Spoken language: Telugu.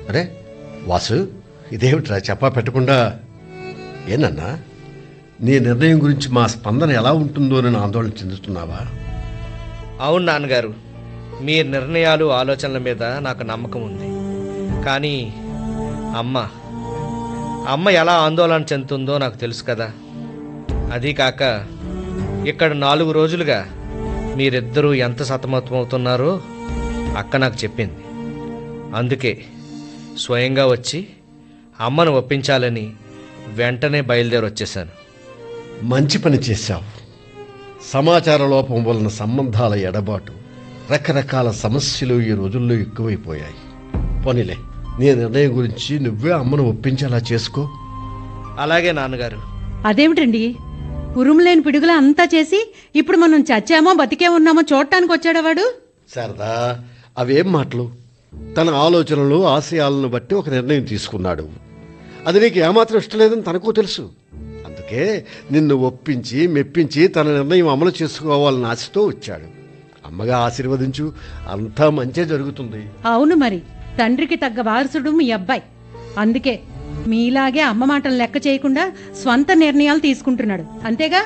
అరే వాసు ఇదేమిట్రా చెప్పా పెట్టకుండా ఏనన్నా నీ నిర్ణయం గురించి మా స్పందన ఎలా ఉంటుందో అని ఆందోళన చెందుతున్నావా అవును నాన్నగారు మీ నిర్ణయాలు ఆలోచనల మీద నాకు నమ్మకం ఉంది కానీ అమ్మ అమ్మ ఎలా ఆందోళన చెందుతుందో నాకు తెలుసు కదా అదీ కాక ఇక్కడ నాలుగు రోజులుగా మీరిద్దరూ ఎంత సతమతమవుతున్నారో అక్క నాకు చెప్పింది అందుకే స్వయంగా వచ్చి అమ్మను ఒప్పించాలని వెంటనే బయలుదేరి వచ్చేసాను మంచి పని చేశావు సమాచార లోపం వలన సంబంధాల ఎడబాటు రకరకాల సమస్యలు ఈ రోజుల్లో ఎక్కువైపోయాయి పోనీలే నీ నిర్ణయం గురించి నువ్వే అమ్మను ఒప్పించేలా చేసుకో అలాగే నాన్నగారు అదేమిటండి ఉరుములేని పిడుగులా అంతా చేసి ఇప్పుడు మనం చచ్చామో బతికే ఉన్నామో చూడటానికి వచ్చాడా వాడు శారదా అవేం మాటలు తన ఆలోచనలు ఆశయాలను బట్టి ఒక నిర్ణయం తీసుకున్నాడు అది నీకు ఏమాత్రం ఇష్టం లేదని తనకు తెలుసు అందుకే నిన్ను ఒప్పించి మెప్పించి తన నిర్ణయం అమలు చేసుకోవాలని ఆశతో వచ్చాడు అమ్మగా ఆశీర్వదించు అంతా మంచే జరుగుతుంది అవును మరి తండ్రికి తగ్గ వారసుడు మీ అబ్బాయి అందుకే మీలాగే అమ్మ మాటలు లెక్క చేయకుండా స్వంత నిర్ణయాలు తీసుకుంటున్నాడు అంతేగా